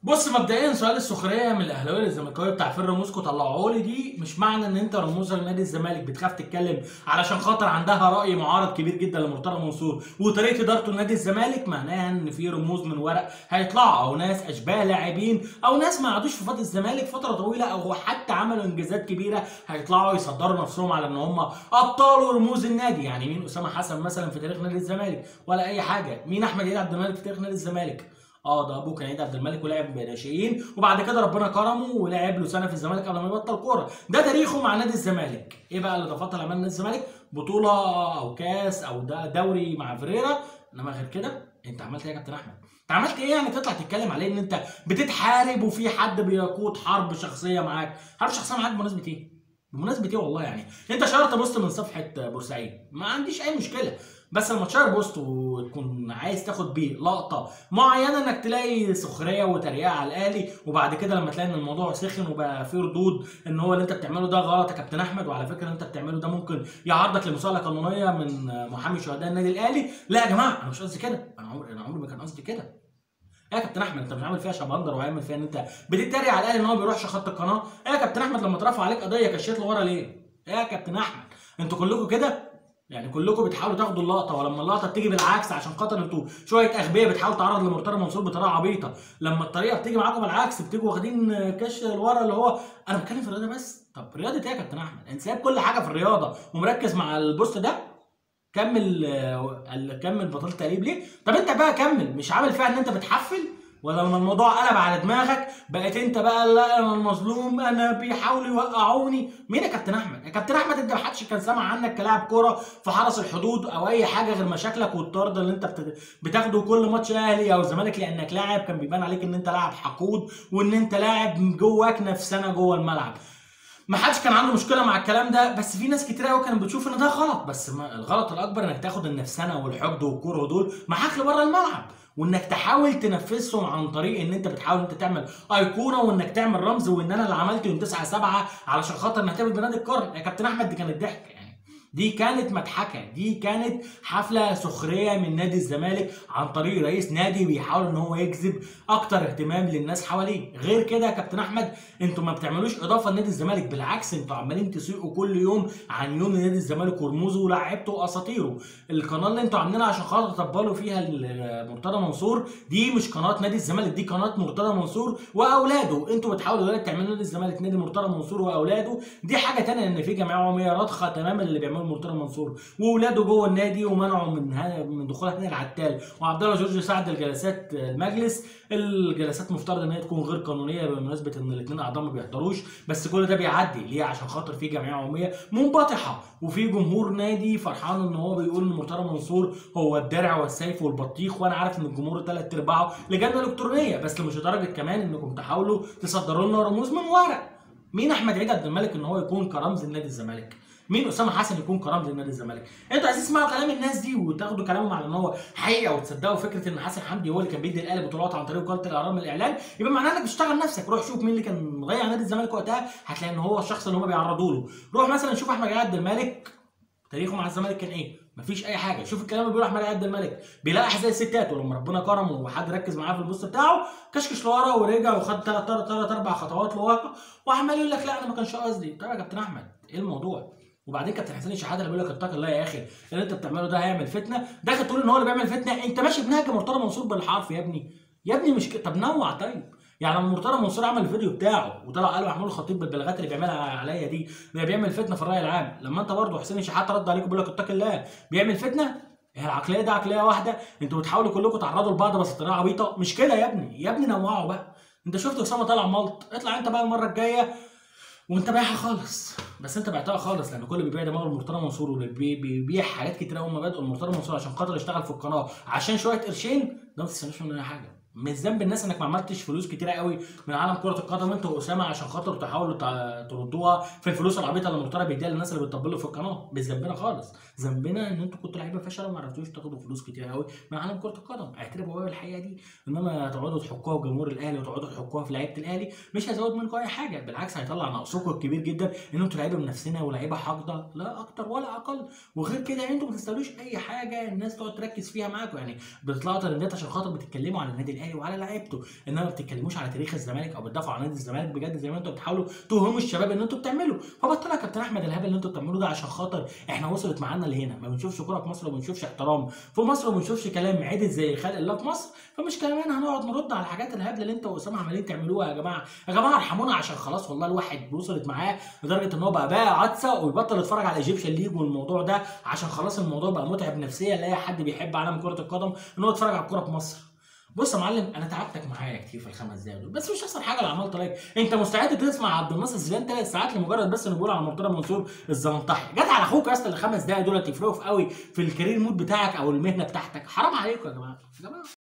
بص مبدئيا سؤال السخريه من الاهلاويه للزملكاويه بتاع فر موسكو طلعوه لي دي مش معنى ان انت رموز نادي الزمالك بتخاف تتكلم علشان خاطر عندها راي معارض كبير جدا لمرتضى منصور وطريقه ادارته لنادي الزمالك معناها ان في رموز من ورق هيطلعوا او ناس اشباه لاعبين او ناس ما قعدوش في فضل الزمالك فتره طويله او حتى عملوا انجازات كبيره هيطلعوا يصدروا نفسهم على ان هم ابطال ورموز النادي يعني مين اسامه حسن مثلا في تاريخ نادي الزمالك ولا اي حاجه مين احمد عيد عبد الملك في تاريخ نادي الزمالك اه ده ابوه كان عيد عبد الملك ولعب ناشئين وبعد كده ربنا كرمه ولعب له سنه في الزمالك قبل ما يبطل كوره ده تاريخه مع نادي الزمالك ايه بقى اللي تفضل عمل نادي الزمالك بطوله او كاس او ده دوري مع فريرا انما غير كده انت عملت ايه يا كابتن احمد انت عملت ايه يعني تطلع تتكلم عليه ان انت بتتحارب وفي حد بيقود حرب شخصيه معاك حرب شخصيه معاك بمناسبه ايه بمناسبه ايه والله يعني انت شهرت بوست من صفحه بورسعيد ما عنديش اي مشكله بس لما تشير بوست وتكون عايز تاخد بيه لقطه معينه انك تلاقي سخريه وتريقه على الاهلي وبعد كده لما تلاقي ان الموضوع سخن وبقى فيه ردود ان هو اللي انت بتعمله ده غلط يا كابتن احمد وعلى فكره اللي انت بتعمله ده ممكن يعرضك لمساءله قانونيه من محامي شهداء النادي الاهلي لا يا جماعه انا مش قصدي كده انا عمري انا عمري ما كان قصدي كده يا كابتن احمد انت مش عامل فيها شبندر وعامل فيها ان انت بتتريق على الاهلي ان هو بيروحش خط القناه يا كابتن احمد لما اترفع عليك قضيه كشيت لورا ليه يا كابتن احمد انتوا كلكم كده يعني كلكم بتحاولوا تاخدوا اللقطه ولما اللقطه بتيجي بالعكس عشان خاطر انتوا شويه اغبياء بتحاول تعرض لمرتضى منصور بطريقه عبيطه لما الطريقه بتيجي معاكم بالعكس بتيجوا واخدين كاش لورا اللي هو انا بتكلم في الرياضه بس طب رياضه ايه يا كابتن احمد انت سايب كل حاجه في الرياضه ومركز مع البوست ده كمل آه، كمل بطاله تقريب ليه طب انت بقى كمل مش عامل فيها ان انت بتحفل ولا لما الموضوع قلب على دماغك بقيت انت بقى لا انا المظلوم انا بيحاولوا يوقعوني مين يا كابتن احمد يا كابتن احمد انت محدش كان سامع عنك كلاعب كوره في حرس الحدود او اي حاجه غير مشاكلك والطرد اللي انت بت- بتاخده كل ماتش اهلي او الزمالك لانك لاعب كان بيبان عليك ان انت لاعب حقود وان انت لاعب جواك نفسنا جوه الملعب ما حدش كان عنده مشكله مع الكلام ده بس في ناس كتير قوي كانت بتشوف ان ده غلط بس ما الغلط الاكبر انك تاخد النفسنه والحقد والكره دول معاك لبره الملعب وانك تحاول تنفذهم عن طريق ان انت بتحاول انت تعمل ايقونه وانك تعمل رمز وان انا اللي عملته يوم 9 7 علشان خاطر نهتم بنادي القرن يا كابتن احمد دي كانت ضحك يعني دي كانت مضحكه دي كانت حفله سخريه من نادي الزمالك عن طريق رئيس نادي بيحاول ان هو يجذب اكتر اهتمام للناس حواليه غير كده يا كابتن احمد انتوا ما بتعملوش اضافه لنادي الزمالك بالعكس انتوا عمالين تسيقوا كل يوم عن يوم نادي الزمالك ورموزه ولاعيبته واساطيره القناه اللي انتوا عاملينها عشان خاطر تطبلوا فيها ال- مرتضى منصور دي مش قناه نادي الزمالك دي قناه مرتضى منصور واولاده انتوا بتحاولوا دلوقتي تعملوا نادي الزمالك نادي مرتضى منصور واولاده دي حاجه تانية ان في جمعيه عموميه رضخه تماما اللي بيعمله مرتضى منصور واولاده جوه النادي ومنعوا من ها من دخول هاني العتال وعبد الله جورج ساعد الجلسات المجلس الجلسات مفترض ان هي تكون غير قانونيه بمناسبه ان الاثنين اعضاء ما بيحضروش بس كل ده بيعدي ليه عشان خاطر في جمعيه عموميه منبطحه وفي جمهور نادي فرحان ان هو بيقول ان مرتضى منصور هو الدرع والسيف والبطيخ وانا عارف ان الجمهور ثلاث ارباعه لجنه الكترونيه بس مش لدرجه كمان انكم تحاولوا تصدروا لنا رموز من ورق مين احمد عيد عبد الملك ان هو يكون كرمز لنادي الزمالك مين اسامه حسن يكون كرمز لنادي الزمالك انتوا عايزين تسمعوا كلام الناس دي وتاخدوا كلامهم على ان هو حقيقه وتصدقوا فكره ان حسن حمدي هو اللي كان بيدي الاهلي بطولات عن طريق وكاله الاعلام الاعلان يبقى معناه انك بتشتغل نفسك روح شوف مين اللي كان مضيع نادي الزمالك وقتها هتلاقي ان هو الشخص اللي هم بيعرضوا له روح مثلا شوف احمد عيد عبد الملك تاريخه مع الزمالك كان ايه؟ مفيش اي حاجه شوف الكلام اللي بيقوله احمد عبد الملك بيلاقي زي الستات ولما ربنا كرمه وحد ركز معاه في البوست بتاعه كشكش لورا ورجع وخد ثلاث ثلاث اربع خطوات لورا وعمال يقول لك لا انا ما كانش قصدي طب يا كابتن احمد ايه الموضوع؟ وبعدين كابتن حسين الشحاته اللي بيقول لك اتق الله يا اخي اللي انت بتعمله ده هيعمل فتنه داخل تقول ان هو اللي بيعمل فتنه انت ماشي بنهج مرتضى منصور بالحرف يا ابني يا ابني مش ك... طب نوع طيب يعني لما مرتضى منصور عمل الفيديو بتاعه وطلع قال محمود الخطيب بالبلاغات اللي بيعملها عليا دي ده بيعمل فتنه في الراي العام لما انت برضه حسين الشحاته رد عليك بيقول لك اتق الله بيعمل فتنه هي العقليه دي عقليه واحده انتوا بتحاولوا كلكم تعرضوا لبعض بس بطريقه عبيطه مش كده يا ابني يا ابني نوعوا بقى انت شفت اسامه طالع ملط اطلع انت بقى المره الجايه وانت بايعها خالص بس انت بعتها خالص لان كل اللي بيبيع دماغه لمرتضى منصور واللي بي- بيبيع حاجات كتير قوي مبادئه لمرتضى منصور عشان خاطر يشتغل في القناه عشان شويه قرشين ده ما تستناش منه اي حاجه مش ذنب الناس انك ما عملتش فلوس كتيره قوي من عالم كره القدم انت واسامه عشان خاطر تحاولوا تع- تردوها في الفلوس العبيطه اللي مرتضى بيديها للناس اللي بتطبلوا في القناه مش ذنبنا خالص ذنبنا ان انتوا كنتوا لعيبه فشله وما عرفتوش تاخدوا فلوس كتير قوي من عالم كره القدم اعترفوا بقى بالحقيقه دي انما تقعدوا تحكوها في جمهور الاهلي وتقعدوا تحكوها في لعيبه الاهلي مش هيزود منكم اي حاجه بالعكس هيطلع نقصكم الكبير جدا ان انتوا لعيبه بنفسنا ولعيبه حاقده لا اكتر ولا اقل وغير كده انتوا ما تستاهلوش اي حاجه الناس تقعد تركز فيها معاكم يعني بتطلعوا ترندات عشان خاطر بتتكلموا عن النادي الاهلي وعلى لعيبته انما ما بتتكلموش على تاريخ الزمالك او بتدافعوا عن نادي الزمالك بجد زي ما انتوا بتحاولوا توهموا الشباب ان انتوا بتعملوا فبطلوا يا كابتن احمد الهبل اللي انتوا بتعملوه ده عشان خاطر احنا وصلت معانا لهنا ما بنشوفش كوره في مصر وما بنشوفش احترام في مصر وما بنشوفش كلام عدل زي خلق الله في مصر فمش كمان هنقعد نرد على الحاجات الهبله اللي انت واسامه عمالين تعملوها يا جماعه يا جماعه ارحمونا عشان خلاص والله الواحد وصلت معاه لدرجه ان هو بقى بقى عدسه ويبطل يتفرج على ايجيبشن ليج والموضوع ده عشان خلاص الموضوع بقى متعب نفسيا لاي حد بيحب عالم كره القدم ان هو يتفرج على الكوره في مصر بص يا معلم انا تعبتك معايا كتير في الخمس دقايق دول بس مش هيحصل حاجه لو عملت لايك انت مستعد تسمع عبد الناصر زيدان ثلاث ساعات لمجرد بس انه بيقول على مرتضى منصور الزمنطحي جت على اخوك يا اسطى الخمس دقايق دول يفرقوا في قوي في الكارير مود بتاعك او المهنه بتاعتك حرام عليكم يا جماعه يا جماعه